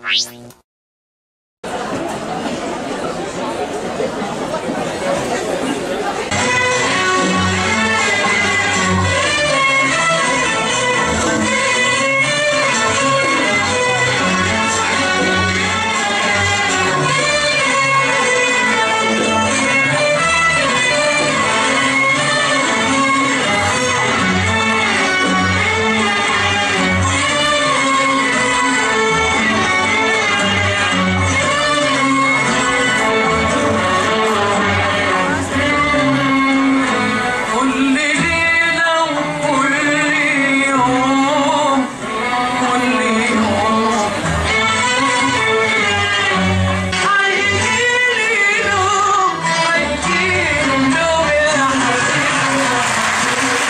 كل ليلة وكل يوم كل يوم هيجيلي نوم هيجيلي نوم يا حبيبي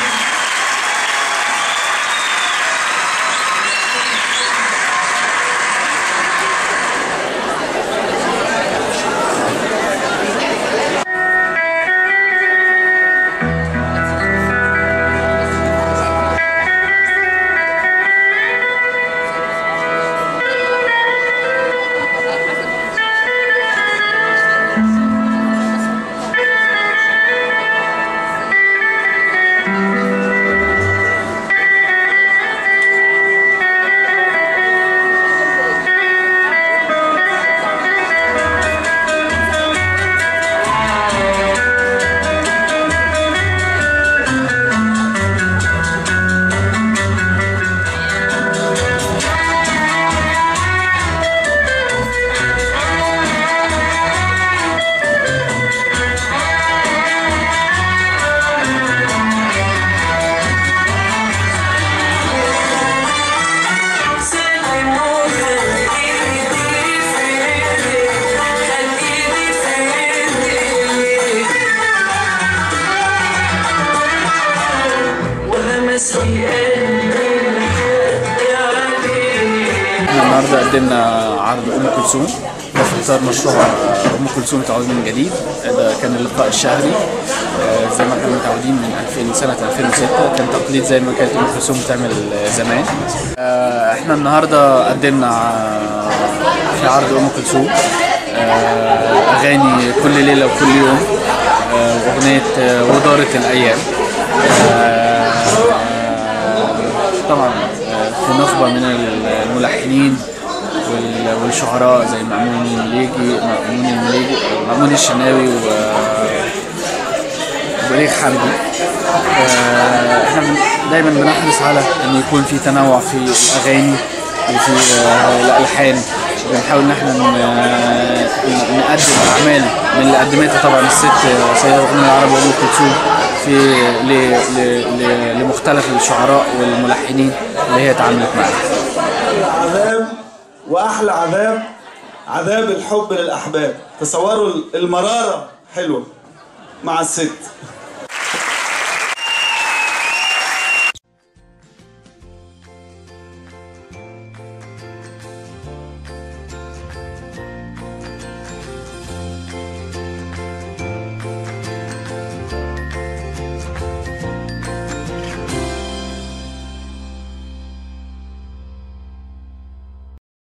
سلموا خليني في ايدي خليني في ايدي وهمس لي قلبي يا عيني احنا النهارده قدمنا عرض ام كلثوم ده في اطار مشروع ام كلثوم تعود من جديد ده كان اللقاء الشهري آه، زي ما احنا متعودين من 2000 سنه 2006 كان تقليد زي ما كانت ام كلثوم بتعمل زمان آه، احنا النهارده قدمنا آه، في عرض ام كلثوم آه، اغاني كل ليله وكل يوم آه، واغنيه آه، ودارت الايام آه، طبعا آه، في نخبة من الملحنين وال- والشعراء زي مأمون المليجي مأمون المليجي مأمون الشناوي و وبليغ حمدي آه، احنا بن- دايما بنحرص على ان يكون في تنوع في الاغاني وفي آه، الالحان بنحاول ان احنا ن- ن- نقدم اعمال من اللي قدمتها طبعا الست آه، سيدة الاغنيه العربيه ام كلثوم في ل- ل- ل- لمختلف الشعراء والملحنين اللي هي اتعاملت معاهم عذاب واحلى عذاب عذاب الحب للاحباب تصوروا المراره حلوه مع الست